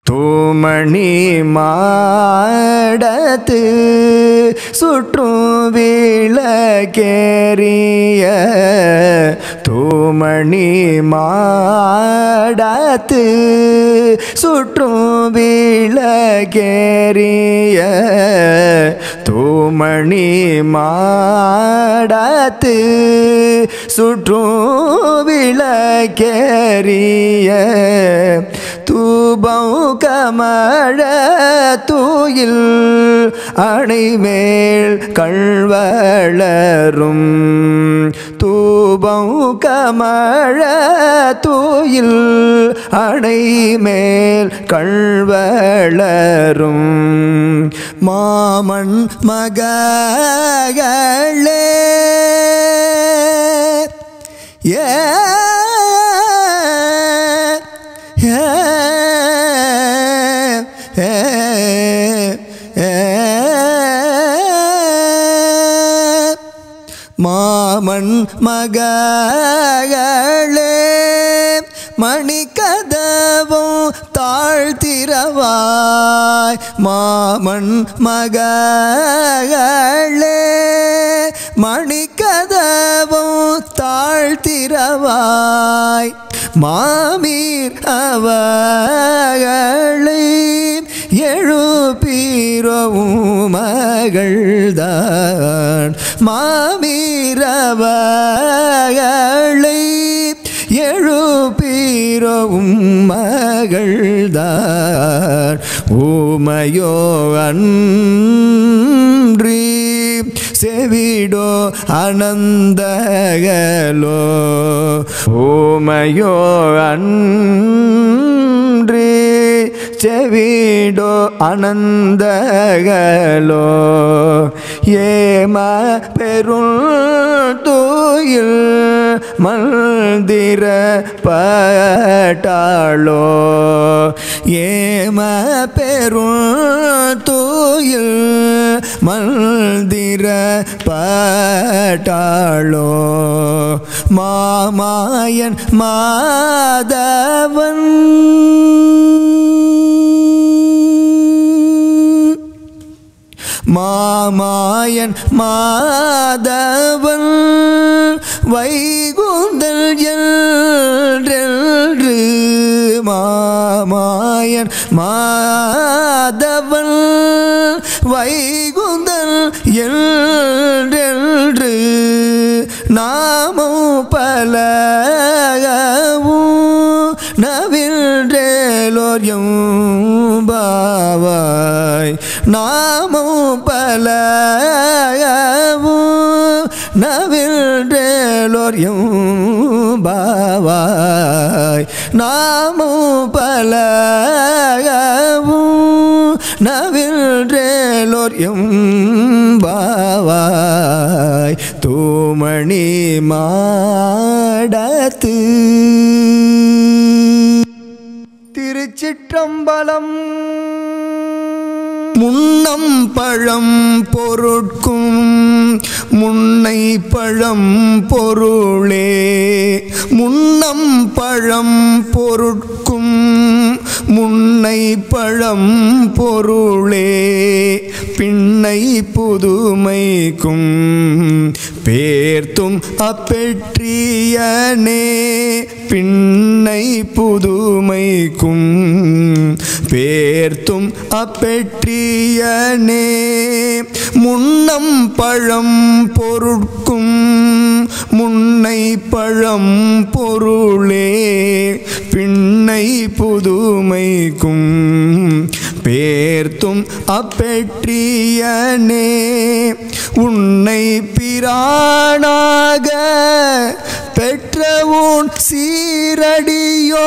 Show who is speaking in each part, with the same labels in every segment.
Speaker 1: தூமணி மாடத்து சுற்றும் விளக்கேறிய தூமணி மாடத்து சுற்றும் விளக்கேறிய தூமணி மாடத்து சுற்றும் விளக்கேறிய தூபம் கமழ தூயில் அணைமேல் கழ்வளரும் தூபம் கமழ தூயில் அணைமேல் கழ்வளரும் மாமன் மகளே ஏ மாமன் மகளே மணிக்கதவும் தாழ்த்திரவாய் மாமன் மகளே மணிக்கதவும் தாழ்த்திரவாய் மாமீர் அவகளை எழுப்பீரவும் மகள்தான் மாமீரவகளை எழுப்பீரவும் மகள்தான் ஊமையோ அன்றி செவிடோ அனந்தகலோ ஊமையோ அன்றி செவிடோ அனந்தகலோ ஏம பெருள் தூயில் மந்திர பட்டாளோ ஏம பெருள் தூயில் மந்திர பட்டாளோ மாமாயன் மாதவன் மாமாயன் மாதவன் வைகுந்தல் என்றென்று மாமாயன் மாதவன் வைகுந்தல் என்றென்று நாமும் பலகவும் நவின்றேலோரியம் பாவாய் நாமும் பலகவும் நவின்றேலோரியம் பாவாய் நாமும் பலகவும் நவின்றேலோரியம் பாவாய் தூமணி மாடத்து திருச்சிற்றம்பலம் முன்னம் பழம் பொருட்கும் முன்னை பழம் பொருளே முன்னம் பழம் பொருட்கும் முன்னை பழம் பொருளே பின்னை புதுமைக்கும் பேர்த்தும் அப்பெற்றியனே பின்னை புதுமைக்கும் பேர்த்தும் அப்பெற்றியனே முன்னம் பழம் பொருட்கும் முன்னை பழம் பொருளே பின்னை புதுமைக்கும் பேர்த்தும் அப்பெற்றியனே உன்னை பிரானாக பெற்ற உன் சீரடியோ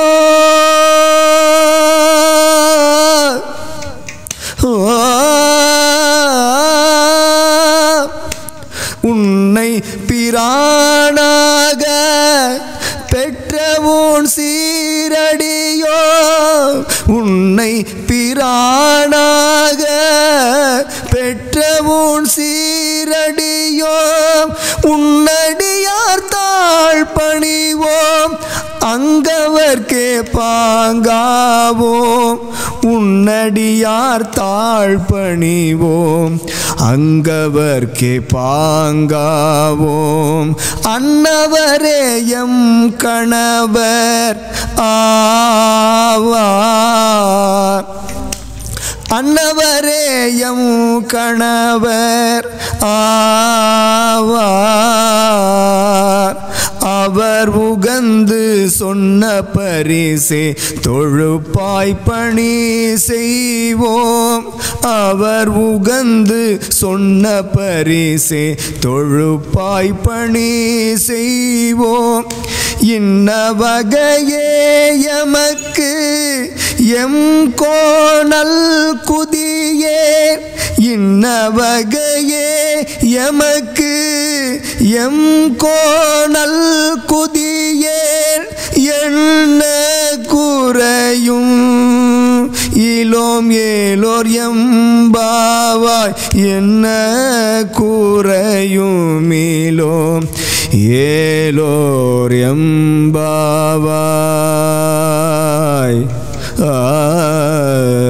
Speaker 1: உன்னை பிரானாக பெற்ற உன் சீரடியோ உன்னை உன்னை பிரானாக பெற்ற உன் சீரடியோம் உன்னடியார் தாழ் பணிவோம் அங்கவர்க்கே பாங்காவோம் உன்னடியார் தாழ் பணிவோம் அங்கவர்க்கே பாங்காவோம் அன்னவரே எம் கணவர் ஆவார் அன்னவரே எம் கணவர் ஆவார் அவர் உகந்து சொன்ன பரிசே தொழுப்பாய் பணி செய்வோம் அவர் உகந்து சொன்ன பரிசே தொழுப்பாய் பணி செய்வோம் இன்ன வகையே எமக்கு எம் கோணல் குதியே இன்ன வகையே எமக்கு எம் கோணல் குதியே என்ன குறையும் இலோம் ஏலோர் எம்பாவாய் என்ன குறையும் இலோம் ஏலோர் எம்பாவாய் ஆ